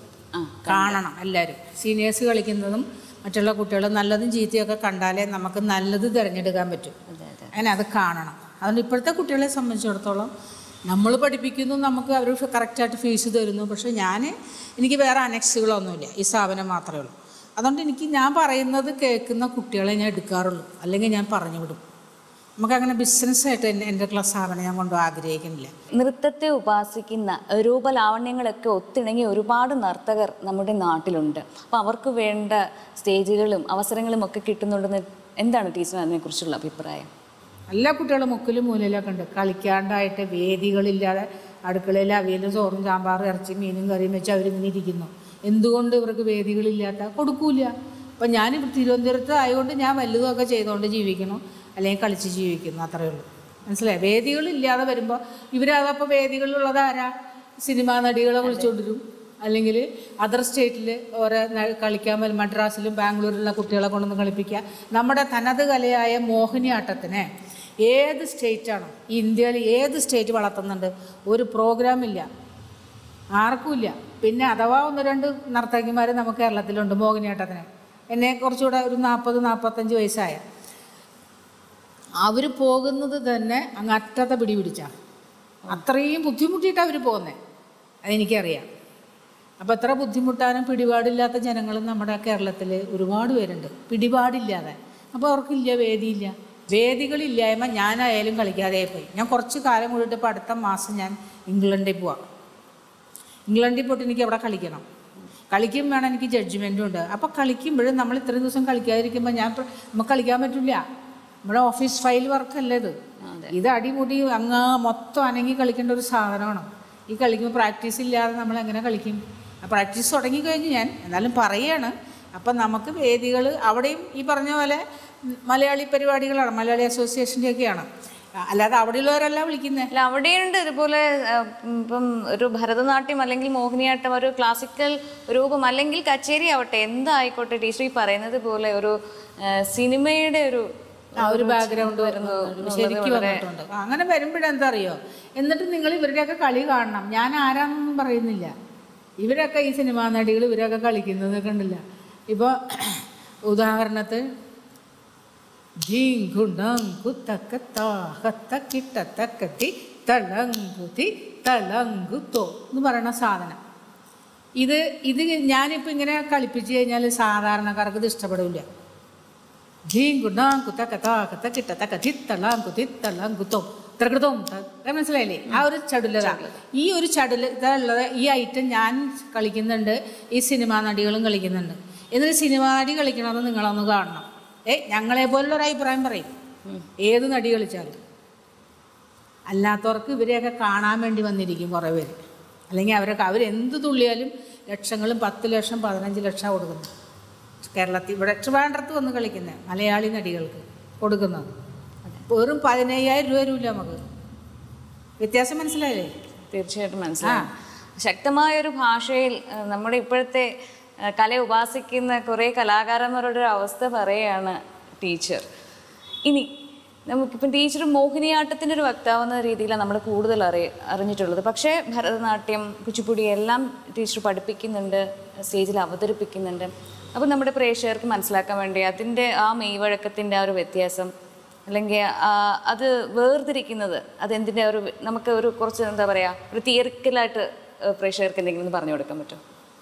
കാണണം എല്ലാവരും സീനിയേഴ്സ് കളിക്കുന്നതും മറ്റുള്ള കുട്ടികൾ നല്ലതും ചീത്തയൊക്കെ കണ്ടാലേ നമുക്ക് നല്ലത് തിരഞ്ഞെടുക്കാൻ പറ്റും അങ്ങനെ അത് കാണണം അതുകൊണ്ട് ഇപ്പോഴത്തെ കുട്ടികളെ സംബന്ധിച്ചിടത്തോളം നമ്മൾ പഠിപ്പിക്കുന്നു നമുക്ക് അവർ കറക്റ്റായിട്ട് ഫീസ് തരുന്നു പക്ഷേ ഞാൻ എനിക്ക് വേറെ അനക്സുകളൊന്നുമില്ല ഈ സ്ഥാപനം മാത്രമേ ഉള്ളൂ അതുകൊണ്ട് എനിക്ക് ഞാൻ പറയുന്നത് കേൾക്കുന്ന കുട്ടികളെ ഞാൻ എടുക്കാറുള്ളൂ അല്ലെങ്കിൽ ഞാൻ പറഞ്ഞു വിടും നമുക്കങ്ങനെ ബിസിനസ്സായിട്ട് എൻ്റെ എൻ്റെ ക്ലാസ് സ്ഥാപനം ഞാൻ കൊണ്ടുപോകാൻ ആഗ്രഹിക്കുന്നില്ല നൃത്തത്തെ ഉപാസിക്കുന്ന രൂപലാവണ്യങ്ങളൊക്കെ ഒത്തിണങ്ങിയ ഒരുപാട് നർത്തകർ നമ്മുടെ നാട്ടിലുണ്ട് അപ്പോൾ അവർക്ക് വേണ്ട സ്റ്റേജുകളും അവസരങ്ങളും ഒക്കെ കിട്ടുന്നുണ്ടെന്ന് എന്താണ് ടീച്ചർ അതിനെക്കുറിച്ചുള്ള അഭിപ്രായം എല്ലാ കുട്ടികളും മുക്കിലും മൂലയിലൊക്കെ ഉണ്ട് കളിക്കാണ്ടായിട്ട് വേദികളില്ലാതെ അടുക്കളയിൽ അവിയലും ചോറും സാമ്പാറും ഇറച്ചി മീനും കറിയും വെച്ച് അവരിങ്ങനെ ഇരിക്കുന്നു എന്തുകൊണ്ട് ഇവർക്ക് വേദികളില്ലാത്ത കൊടുക്കൂല അപ്പം ഞാൻ തിരുവനന്തപുരത്ത് ആയതുകൊണ്ട് ഞാൻ വലുതൊക്കെ ചെയ്തുകൊണ്ട് ജീവിക്കണം അല്ലെങ്കിൽ കളിച്ച് ജീവിക്കുന്നു അത്രയേ ഉള്ളൂ മനസ്സിലായി വേദികളില്ലാതെ വരുമ്പോൾ ഇവരതപ്പോൾ വേദികളിലുള്ളത് ആരാ സിനിമാ നടികളെ വിളിച്ചുകൊണ്ടിരും അല്ലെങ്കിൽ അതർ സ്റ്റേറ്റിൽ ഓരോ ന- കളിക്കാൻ വരും മദ്രാസിലും ബാംഗ്ലൂരിലുള്ള കുട്ടികളെ കൊണ്ടൊന്ന് കളിപ്പിക്കുക നമ്മുടെ തനത് കലയായ മോഹിനിയാട്ടത്തിനെ ഏത് സ്റ്റേറ്റാണോ ഈ ഇന്ത്യയിൽ ഏത് സ്റ്റേറ്റ് വളർത്തുന്നുണ്ട് ഒരു പ്രോഗ്രാമില്ല ആർക്കുമില്ല പിന്നെ അഥവാ ഒന്ന് രണ്ട് നർത്തകിമാർ നമുക്ക് കേരളത്തിലുണ്ട് മോഹിനിയാട്ടത്തിന് എന്നെ കുറച്ചുകൂടെ ഒരു നാൽപ്പത് നാൽപ്പത്തഞ്ച് വയസ്സായ അവർ പോകുന്നത് തന്നെ അങ്ങ് അറ്റത്തെ പിടി പിടിച്ചാണ് അത്രയും ബുദ്ധിമുട്ടിയിട്ടാണ് അവർ പോകുന്നത് അതെനിക്കറിയാം അപ്പോൾ എത്ര ബുദ്ധിമുട്ടാനും പിടിപാടില്ലാത്ത ജനങ്ങളും നമ്മുടെ കേരളത്തിൽ ഒരുപാട് പേരുണ്ട് പിടിപാടില്ലാതെ അപ്പോൾ അവർക്കില്ല വേദിയില്ല വേദികളില്ലായ്മ ഞാനായാലും കളിക്കാതെ പോയി ഞാൻ കുറച്ച് കാലം കൂടിയിട്ട് ഇപ്പോൾ അടുത്ത മാസം ഞാൻ ഇംഗ്ലണ്ടിൽ പോവാം ഇംഗ്ലണ്ടിൽ പോയിട്ട് എനിക്ക് അവിടെ കളിക്കണം കളിക്കും വേണം എനിക്ക് ജഡ്ജ്മെൻറ്റും ഉണ്ട് അപ്പോൾ കളിക്കുമ്പോഴും നമ്മൾ ഇത്രയും ദിവസം കളിക്കാതിരിക്കുമ്പോൾ ഞാൻ പ്ര- നമുക്ക് കളിക്കാൻ പറ്റില്ല നമ്മുടെ ഓഫീസ് ഫയൽ വർക്കല്ലേ ഇത് ഇത് അടിമുടി അങ്ങ് മൊത്തം അനങ്ങി കളിക്കേണ്ട ഒരു സാധനമാണ് ഈ കളിക്കുമ്പോൾ പ്രാക്ടീസ് ഇല്ലാതെ നമ്മൾ എങ്ങനെ കളിക്കും പ്രാക്ടീസ് തുടങ്ങിക്കഴിഞ്ഞ് ഞാൻ എന്നാലും പറയാണ് അപ്പം നമുക്ക് വേദികൾ അവിടെയും ഈ പറഞ്ഞ പോലെ ഉം, മലയാളി പരിപാടികളാണ് മലയാളി അസോസിയേഷൻ്റെയൊക്കെയാണ് അല്ലാതെ അവിടെയുള്ളവരല്ല വിളിക്കുന്നത് അല്ല അവിടെയുണ്ട് ഇതുപോലെ ആ, ഉം, ഇപ്പം ഒരു ഭരതനാട്യം അല്ലെങ്കിൽ മോഹിനിയാട്ടം ഒരു ക്ലാസിക്കൽ രൂപം അല്ലെങ്കിൽ കച്ചേരി ആവട്ടെ എന്തായിക്കോട്ടെ ടീച്ചർ ഈ പറയുന്നത് പോലെ ഒരു ആ, സിനിമയുടെ ഒരു ആ ഒരു ബാക്ക്ഗ്രൗണ്ട് ശരിക്കും വന്നിട്ടുണ്ട് ആ, അങ്ങനെ വരുമ്പോഴെന്താ അറിയോ എന്നിട്ട് നിങ്ങൾ ഇവരുടെയൊക്കെ കളി കാണണം ഞാൻ ആരാന്നൊന്നും പറയുന്നില്ല ഇവരൊക്കെ ഈ സിനിമാ നടികൾ ഇവരൊക്കെ കളിക്കുന്നത് കണ്ടില്ല ഇപ്പോൾ ഉദാഹരണത്തിന് ീങ്കുണ്ടക്കുത്തക്കത്താഹത്തക്കിട്ടത്തക്കത്തി തളങ്കുതി തളങ്കുത്തോ എന്ന് പറയുന്ന സാധനം ഇത് ഇത് ഞാനിപ്പോൾ ഇങ്ങനെ കളിപ്പിച്ച് കഴിഞ്ഞാൽ സാധാരണക്കാർക്ക് ഇത് ഇഷ്ടപ്പെടില്ല മനസ്സിലായില്ലേ ആ ഒരു ചടുലത ഈ ഒരു ചടുലത ഉള്ളത് ഈ ഐറ്റം ഞാൻ കളിക്കുന്നുണ്ട് ഈ സിനിമാ നടികളും കളിക്കുന്നുണ്ട് എന്നിട്ട് സിനിമാ നടി കളിക്കണമെന്ന് നിങ്ങളൊന്ന് കാണണം ഏ ഞങ്ങളെ പോലുള്ള ഒരു അഭിപ്രായം പറയും ഏത് നടി കളിച്ചാലും അല്ലാത്തവർക്ക് ഇവരെയൊക്കെ കാണാൻ വേണ്ടി വന്നിരിക്കും കുറേ പേര് അല്ലെങ്കിൽ അവരൊക്കെ അവരെന്ത് തുള്ളിയാലും ലക്ഷങ്ങളും പത്ത് ലക്ഷം പതിനഞ്ച് ലക്ഷം കൊടുക്കുന്നു കേരളത്തിൽ ഇവിടെ ട്രിവാൻഡ്രത്ത് വന്ന് കളിക്കുന്നത് മലയാളി നടികൾക്ക് കൊടുക്കുന്നത് വെറും പതിനയ്യായിരം രൂപ വരില്ല നമുക്ക് വ്യത്യാസം മനസ്സിലായില്ലേ തീർച്ചയായിട്ടും മനസ്സിലായി ശക്തമായ ഒരു ഭാഷയിൽ ആ, നമ്മുടെ ഇപ്പോഴത്തെ ആ, കലയെ ഉപാസിക്കുന്ന കുറേ കലാകാരന്മാരുടെ ഒരു അവസ്ഥ പറയുകയാണ് ടീച്ചർ ഇനി നമുക്കിപ്പം ടീച്ചർ മോഹിനിയാട്ടത്തിൻ്റെ ഒരു വക്താവെന്ന രീതിയിലാണ് നമ്മൾ കൂടുതൽ അറിയ അറിഞ്ഞിട്ടുള്ളത് പക്ഷേ ഭരതനാട്യം കുച്ചിപ്പുടി എല്ലാം ടീച്ചർ പഠിപ്പിക്കുന്നുണ്ട് സ്റ്റേജിൽ അവതരിപ്പിക്കുന്നുണ്ട് അപ്പം നമ്മുടെ പ്രേക്ഷകർക്ക് മനസ്സിലാക്കാൻ വേണ്ടി അതിൻ്റെ ആ മെയ്വഴക്കത്തിൻ്റെ ആ ഒരു വ്യത്യാസം അല്ലെങ്കിൽ ആ, അത് വേർതിരിക്കുന്നത് അതെന്തിൻ്റെ ഒരു നമുക്ക് ഒരു കുറച്ച് എന്താ പറയുക ഒരു തിയറിക്കലായിട്ട് പ്രേക്ഷകർക്ക് എന്തെങ്കിലും ഒന്ന് പറഞ്ഞു കൊടുക്കാൻ പറ്റുമോ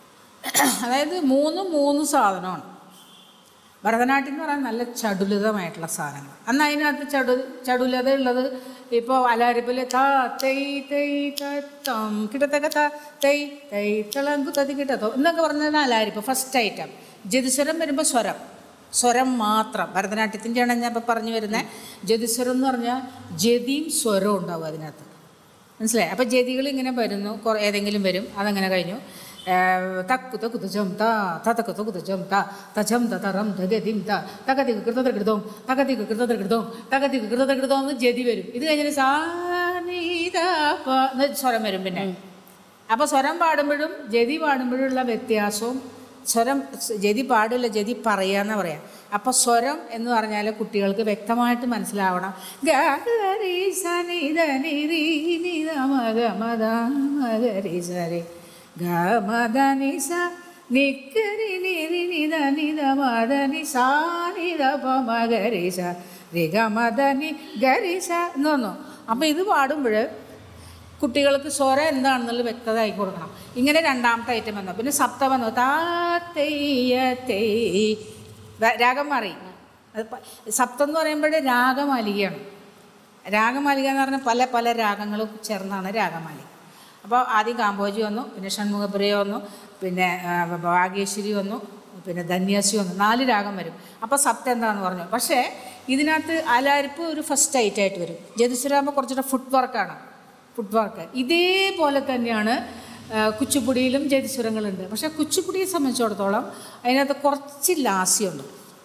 അതായത് മൂന്ന് മൂന്ന് സാധനമാണ് ഭരതനാട്യം എന്ന് പറയാൻ നല്ല ചടുലിതമായിട്ടുള്ള സാധനങ്ങൾ അന്ന് അതിനകത്ത് ചടു ചടുലത ഉള്ളത് ഇപ്പോൾ അലാരിപ്പിൽ താ തൈ തൈ തം കിട്ടത്തക്ക താ തൈ തൈ തിളങ്കു തതി കിട്ടത്തോ എന്നൊക്കെ പറഞ്ഞാൽ അലാരിപ്പ് ഫസ്റ്റ് ഐറ്റം ജതിസ്വരം വരുമ്പോൾ സ്വരം സ്വരം മാത്രം ഭരതനാട്യത്തിൻ്റെയാണ് ഞാൻ ഇപ്പോൾ പറഞ്ഞു വരുന്നത് ജതിസ്വരം എന്ന് പറഞ്ഞാൽ ജതിയും സ്വരവും ഉണ്ടാവും അതിനകത്ത് മനസ്സിലായി അപ്പോൾ ജതികൾ ഇങ്ങനെ വരുന്നു കുറേ ഏതെങ്കിലും വരും അതങ്ങനെ കഴിഞ്ഞു തക്കു തക്കു തുജം താ തക്കു തക്കു തുജം താ തജം തറം തഗതിം താ തകതി കൃതൃകൃതവും തകതി കൃതൃകൃതവും തകതി കൃതൃകൃതവും എന്ന് ജതി വരും ഇത് കഴിഞ്ഞാൽ സാ നീ ദാ പ എന്ന് സ്വരം വരും പിന്നെ അപ്പോൾ സ്വരം പാടുമ്പോഴും ജതി പാടുമ്പോഴുള്ള വ്യത്യാസവും സ്വരം ജതി പാടില്ല ജതി പറയാന്ന് പറയാം അപ്പോൾ സ്വരം എന്ന് പറഞ്ഞാൽ കുട്ടികൾക്ക് വ്യക്തമായിട്ട് മനസ്സിലാവണം ഗ രി സ നി ധ നി രി നി ധ മ ഗ മ ധ മ ഗ രി സ രി ഗ മ ധ നി സ നി ക രി നി രി നി ധ നി ധ മ ധ നി സ നി ധ പ മ ഗ രി സ രി ഗ മ ധ നി ഗ രി സ എന്ന് പറഞ്ഞു അപ്പോൾ ഇത് പാടുമ്പോൾ കുട്ടികൾക്ക് സ്വരം എന്താണെന്നുള്ള വ്യക്തത ആയി കൊടുക്കണം ഇങ്ങനെ രണ്ടാമത്തെ ഐറ്റം വന്നു പിന്നെ സപ്തം വന്നു താ തെയ്യ തെയ് ര- രാഗം മാറി അത് പ- സപ്തം എന്ന് പറയുമ്പോൾ രാഗമാലികയാണ് രാഗമാലിക എന്ന് പറഞ്ഞാൽ പല പല രാഗങ്ങളും ചേർന്നാണ് രാഗമാലിക അപ്പോൾ ആദ്യം കാമ്പോജി വന്നു പിന്നെ ഷൺമുഖപ്രിയ വന്നു പിന്നെ ആ, ഭാഗ്യശ്വരി വന്നു പിന്നെ ധന്യാസി വന്നു നാല് രാഗം വരും അപ്പോൾ സപ്തം എന്താണെന്ന് പറഞ്ഞു പക്ഷേ ഇതിനകത്ത് ആലാരിപ്പ് ഒരു ഫസ്റ്റ് ഐറ്റായിട്ട് വരും ജതിസുരാകുമ്പോൾ കുറച്ചുകൂടെ ഫുട് വർക്കാണ് ഫുട് വർക്ക് ഇതേപോലെ തന്നെയാണ് ആ, കുച്ചിപ്പുടിയിലും ജതിസുരങ്ങളുണ്ട് പക്ഷേ കുച്ചിപ്പുടിയെ സംബന്ധിച്ചിടത്തോളം അതിനകത്ത് കുറച്ച് ലാസ്യമുണ്ട്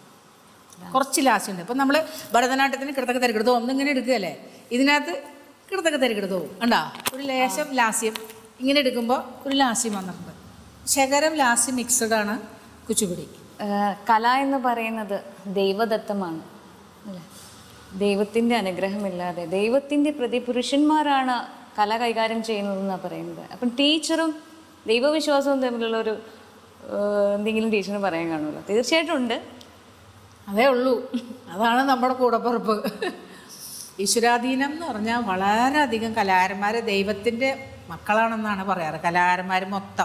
കുറച്ച് ലാസ്യമുണ്ട് ഇപ്പം നമ്മൾ ഭരതനാട്യത്തിന് കിടത്തക്ക തരികിടതോ ഒന്നിങ്ങനെ എടുക്കുകയല്ലേ ഇതിനകത്ത് കിടത്തക്ക തരികിടതോ കണ്ടാ ഒരു ലേശം ലാസ്യം ഇങ്ങനെ എടുക്കുമ്പോൾ ഒരു ലാസ്യം വന്നിട്ടുണ്ട് ശകരം ലാസ്യം മിക്സഡ് ആണ് കുച്ചിപ്പുടി ആഹ് കല എന്ന് പറയുന്നത് ദൈവദത്തമാണ് അല്ലേ ദൈവത്തിൻ്റെ അനുഗ്രഹമില്ലാതെ ദൈവത്തിൻ്റെ പ്രതിപുരുഷന്മാരാണ് കല കൈകാര്യം ചെയ്യുന്നതെന്നാണ് പറയുന്നത് അപ്പം ടീച്ചറും ദൈവവിശ്വാസവും തമ്മിലുള്ള ഒരു ആഹ് എന്തെങ്കിലും ടീച്ചറിന് പറയാൻ കാണുമല്ലോ തീർച്ചയായിട്ടും ഉണ്ട് അതേ ഉള്ളൂ അതാണ് നമ്മുടെ കൂടപ്പുറപ്പ് ഈശ്വരാധീനം എന്ന് പറഞ്ഞാൽ വളരെയധികം കലാകാരന്മാർ ദൈവത്തിൻ്റെ മക്കളാണെന്നാണ് പറയാറ് കലാകാരന്മാർ മൊത്തം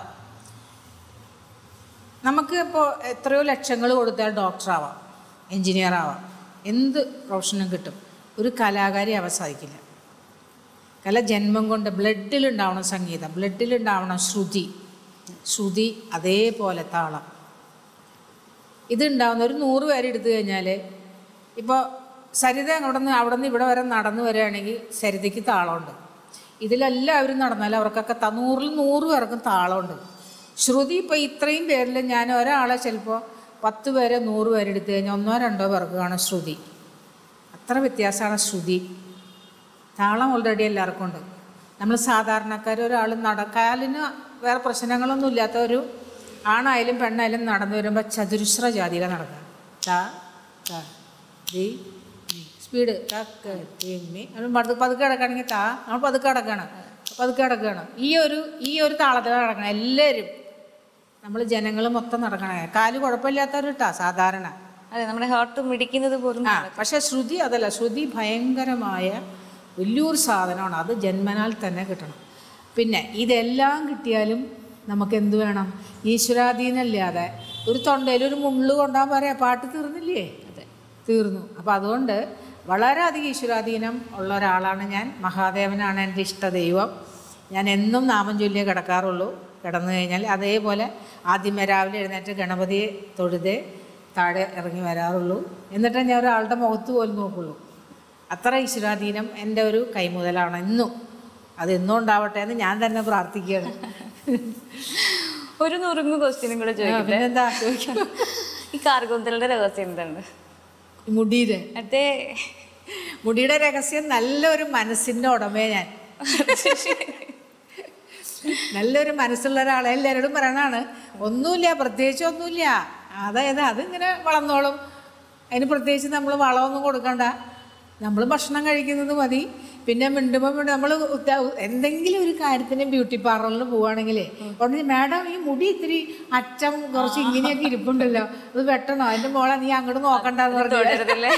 നമുക്ക് ഇപ്പോൾ എത്രയോ ലക്ഷങ്ങൾ കൊടുത്താൽ ഡോക്ടറാവാം എൻജിനീയർ ആവാം എന്ത് പ്രൊഫഷനും കിട്ടും ഒരു കലാകാരി ആവാൻ സാധിക്കില്ല കല ജന്മം കൊണ്ട് ബ്ലഡിലുണ്ടാവണം സംഗീതം ബ്ലഡിലുണ്ടാവണം ശ്രുതി ശ്രുതി അതേപോലെ താളം ഇതുണ്ടാവുന്ന ഒരു നൂറ് പേര് എടുത്തു കഴിഞ്ഞാൽ ഇപ്പോൾ സരിത അവിടെ നിന്ന് അവിടെ നിന്ന് ഇവിടെ വരെ നടന്നു വരികയാണെങ്കിൽ സരിതയ്ക്ക് താളമുണ്ട് ഇതിലെല്ലാവരും നടന്നാൽ അവർക്കൊക്കെ ത- നൂറിൽ നൂറ് പേർക്കും താളമുണ്ട് ശ്രുതി ഇപ്പോൾ ഇത്രയും പേരിൽ ഞാൻ ഒരാളെ ചിലപ്പോൾ പത്ത് പേരെ നൂറ് പേരെ എടുത്തു കഴിഞ്ഞാൽ ഒന്നോ രണ്ടോ പേർക്ക് കാണും ശ്രുതി അത്ര വ്യത്യാസമാണ് ശ്രുതി താളം ഓൾറെഡി എല്ലാവർക്കും ഉണ്ട് നമ്മൾ സാധാരണക്കാർ ഒരാൾ നടക്കാലിന് വേറെ പ്രശ്നങ്ങളൊന്നും ഇല്ലാത്ത ഒരു ആണായാലും പെണ്ണായാലും നടന്നു വരുമ്പോൾ ചതുരശ്ര ജാതിയിലാണ് നടക്കുക ത ത ദി മി. സ്പീഡ് തക്ക് തിമ്മി നമ്മൾ പതുക്കെ പതുക്കെ കിടക്കുകയാണെങ്കിൽ താ നമ്മൾ പതുക്കെ കിടക്കുകയാണ് പതുക്കെ കിടക്കുകയാണ് ഈ ഒരു ഈ ഒരു താളത്തിലാണ് നടക്കണം എല്ലാവരും നമ്മൾ ജനങ്ങൾ മൊത്തം നടക്കണേ കാല് കുഴപ്പമില്ലാത്തവർ കേട്ടാ സാധാരണ അതെ നമ്മുടെ ഹാർട്ട് മിടിക്കുന്നത് പോലും ആ പക്ഷെ ശ്രുതി അതല്ല ശ്രുതി ഭയങ്കരമായ വലിയൊരു സാധനമാണ് അത് ജന്മനാൽ തന്നെ കിട്ടണം പിന്നെ ഇതെല്ലാം കിട്ടിയാലും നമുക്ക് എന്ത് വേണം ഈശ്വരാധീനമില്ലാതെ ഒരു തൊണ്ടയിൽ ഒരു മുള്ളു കൊണ്ടാൻ പറയാം പാട്ട് തീർന്നില്ലേ അതെ തീർന്നു അപ്പം അതുകൊണ്ട് വളരെയധികം ഈശ്വരാധീനം ഉള്ള ഒരാളാണ് ഞാൻ മഹാദേവനാണ് എൻ്റെ ഇഷ്ടദൈവം ഞാൻ എന്നും നാമം ചൊല്ലിയേ കിടക്കാറുള്ളൂ കിടന്നു കഴിഞ്ഞാൽ അതേപോലെ ആദ്യമേ രാവിലെ എഴുന്നേറ്റ് ഗണപതിയെ തൊഴുതേ താഴെ ഇറങ്ങി വരാറുള്ളൂ എന്നിട്ടേ ഞാൻ ഒരാളുടെ മുഖത്ത് പോലും നോക്കുള്ളൂ അത്ര ഈശ്വരാധീനം എൻ്റെ ഒരു കൈമുതലാണ് എന്നും അത് എന്നും ഉണ്ടാവട്ടെ എന്ന് ഞാൻ തന്നെ പ്രാർത്ഥിക്കുകയാണ് ഒരു നുറുങ്ങ് ക്വസ്റ്റ്യനും കൂടെ ആ, ചോദിക്കട്ടെ പിന്നെന്താ ചോദിക്കും ഈ കാർഗോന്തലുടെ രഹസ്യം എന്താണ് മുടിയുടെ അതെ മുടിയുടെ രഹസ്യം നല്ലൊരു മനസ്സിൻ്റെ ഉടമയെ ഞാൻ നല്ലൊരു മനസ്സുള്ള ഒരാളെ എല്ലാവരോടും പറയണതാണ് ഒന്നുമില്ല പ്രത്യേകിച്ച് ഒന്നുമില്ല അതായത് അതിങ്ങനെ വളർന്നോളും അതിന് പ്രത്യേകിച്ച് നമ്മൾ വളമൊന്നും കൊടുക്കണ്ട നമ്മൾ ഭക്ഷണം കഴിക്കുന്നത് മതി പിന്നെ മിണ്ടുമ്പോൾ നമ്മൾ എന്തെങ്കിലും ഒരു കാര്യത്തിന് ബ്യൂട്ടി പാർലറിൽ പോവുകയാണെങ്കിൽ ഉടനെ മാഡം ഈ മുടി ഇത്തിരി അറ്റം കുറച്ച് ഇങ്ങനെയൊക്കെ ഇരിപ്പുണ്ടല്ലോ അത് വെട്ടണോ അതിൻ്റെ മോളെ നീ അങ്ങോട്ട് നോക്കണ്ടെന്ന് പറഞ്ഞു തുടരുതല്ലേ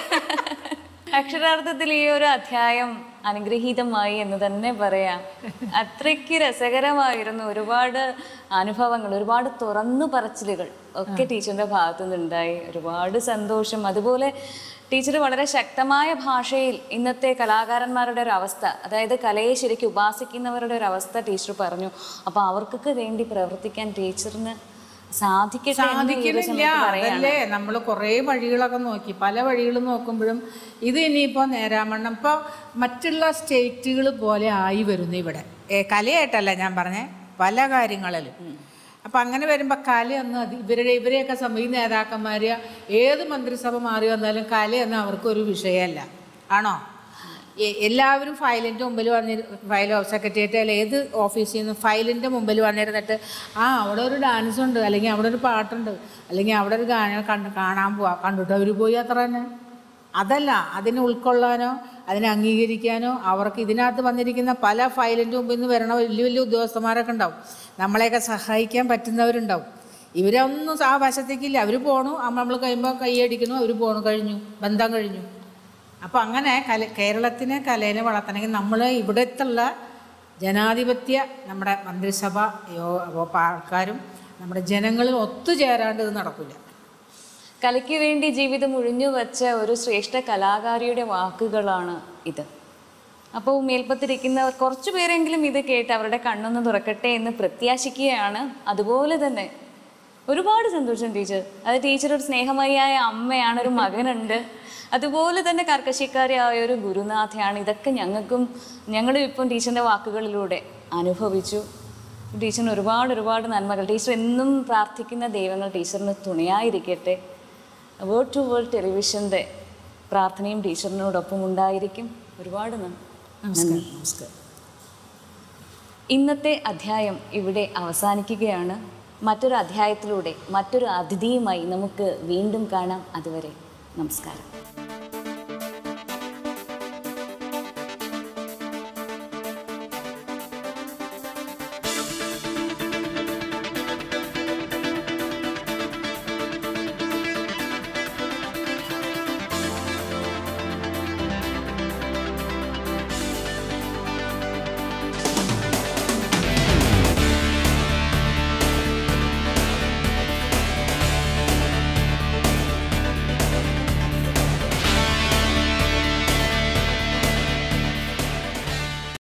അക്ഷരാർത്ഥത്തിൽ ഈ ഒരു അധ്യായം അനുഗ്രഹീതമായി എന്ന് തന്നെ പറയാം അത്രയ്ക്ക് രസകരമായിരുന്നു ഒരുപാട് അനുഭവങ്ങൾ ഒരുപാട് തുറന്നു പറച്ചിലുകൾ ഒക്കെ ടീച്ചറിന്റെ ഭാഗത്തു നിന്നുണ്ടായി ഒരുപാട് സന്തോഷം അതുപോലെ ടീച്ചർ വളരെ ശക്തമായ ഭാഷയിൽ ഇന്നത്തെ കലാകാരന്മാരുടെ ഒരു അവസ്ഥ അതായത് കലയെ ശരിക്കും ഉപാസിക്കുന്നവരുടെ ഒരു അവസ്ഥ ടീച്ചർ പറഞ്ഞു അപ്പോൾ അവർക്കൊക്കെ വേണ്ടി പ്രവർത്തിക്കാൻ ടീച്ചറിന് സാധിക്കട്ടെ എന്ന് ഈ ഒരു സാധിക്കുന്നില്ല സമയത്ത് പറയാണ് അതല്ലേ നമ്മൾ കുറേ വഴികളൊക്കെ നോക്കി പല വഴികൾ നോക്കുമ്പോഴും ഇത് ഇനിയിപ്പോൾ നേരാമണ്ണം ഇപ്പോൾ മറ്റുള്ള സ്റ്റേറ്റുകൾ പോലെ ആയി വരുന്നു ഇവിടെ ഏ, കലയായിട്ടല്ല ഞാൻ പറഞ്ഞേ പല കാര്യങ്ങളിലും അപ്പം അങ്ങനെ വരുമ്പോൾ കലയൊന്നും അത് ഇവരുടെ ഇവരെയൊക്കെ സമയം ഈ നേതാക്കന്മാർ ഏത് മന്ത്രിസഭ മാറി വന്നാലും കലയൊന്നും അവർക്കൊരു വിഷയമല്ല ആണോ എ- എല്ലാവരും ഫയലിൻ്റെ മുമ്പിൽ വന്നി ഫയൽ സെക്രട്ടേറിയറ്റ് അല്ല ഏത് ഓഫീസിൽ നിന്ന് ഫയലിൻ്റെ മുമ്പിൽ വന്നിരുന്നിട്ട് ആ അവിടെ ഒരു ഡാൻസ് ഉണ്ട് അല്ലെങ്കിൽ അവിടെ ഒരു പാട്ടുണ്ട് അല്ലെങ്കിൽ അവിടെ ഒരു ഗാനം കണ്ട് കാണാൻ പോവാ കണ്ടിട്ട് അവർ പോയി അത്ര തന്നെ അതല്ല അതിനെ ഉൾക്കൊള്ളാനോ അതിനെ അംഗീകരിക്കാനോ അവർക്ക് ഇതിനകത്ത് വന്നിരിക്കുന്ന പല ഫയലിൻ്റെ മുമ്പിൽ നിന്ന് വരണ വലിയ വലിയ ഉദ്യോഗസ്ഥന്മാരൊക്കെ ഉണ്ടാവും നമ്മളെയൊക്കെ സഹായിക്കാൻ പറ്റുന്നവരുണ്ടാവും ഇവരൊന്നും ആ വശത്തേക്കില്ല അവർ പോണു നമ്മൾ കഴിയുമ്പോൾ കൈയടിക്കുന്നു അവർ പോണു കഴിഞ്ഞു ബന്ധം കഴിഞ്ഞു അപ്പോൾ അങ്ങനെ കല കേരളത്തിനെ കലേനെ വളർത്തണമെങ്കിൽ നമ്മൾ ഇവിടത്തുള്ള ജനാധിപത്യ നമ്മുടെ മന്ത്രിസഭ യോ അപ്പോൾ ആൾക്കാരും നമ്മുടെ ജനങ്ങളിൽ ഒത്തുചേരാണ്ട് ഇത് നടക്കില്ല കലയ്ക്ക് വേണ്ടി ജീവിതം ഒഴിഞ്ഞു വച്ച ഒരു ശ്രേഷ്ഠ കലാകാരിയുടെ വാക്കുകളാണ് ഇത് അപ്പോൾ മേൽപ്പത്തിരിക്കുന്നവർ കുറച്ചു പേരെങ്കിലും ഇത് കേട്ട് അവരുടെ കണ്ണൊന്ന് തുറക്കട്ടെ എന്ന് പ്രത്യാശിക്കുകയാണ് അതുപോലെ തന്നെ ഒരുപാട് സന്തോഷം ടീച്ചർ അത് ടീച്ചർ ഒരു സ്നേഹമയായ അമ്മയാണ് ഒരു മകനുണ്ട് അതുപോലെ തന്നെ കർക്കശിക്കാരിയായ ഒരു ഗുരുനാഥയാണ് ഇതൊക്കെ ഞങ്ങൾക്കും ഞങ്ങളും ഇപ്പം ടീച്ചറിൻ്റെ വാക്കുകളിലൂടെ അനുഭവിച്ചു ടീച്ചറിന് ഒരുപാട് ഒരുപാട് നന്മകൾ ടീച്ചർ എന്നും പ്രാർത്ഥിക്കുന്ന ദൈവങ്ങൾ ടീച്ചറിന് തുണയായിരിക്കട്ടെ വേർഡ് ടു വേൾഡ് ടെലിവിഷൻ്റെ പ്രാർത്ഥനയും ടീച്ചറിനോടൊപ്പം ഉണ്ടായിരിക്കും ഒരുപാട് നന്ദി നമസ്കാരം നമസ്കാരം ഇന്നത്തെ അധ്യായം ഇവിടെ അവസാനിക്കുകയാണ് മറ്റൊരു അധ്യായത്തിലൂടെ മറ്റൊരു അതിഥിയുമായി നമുക്ക് വീണ്ടും കാണാം അതുവരെ നമസ്കാരം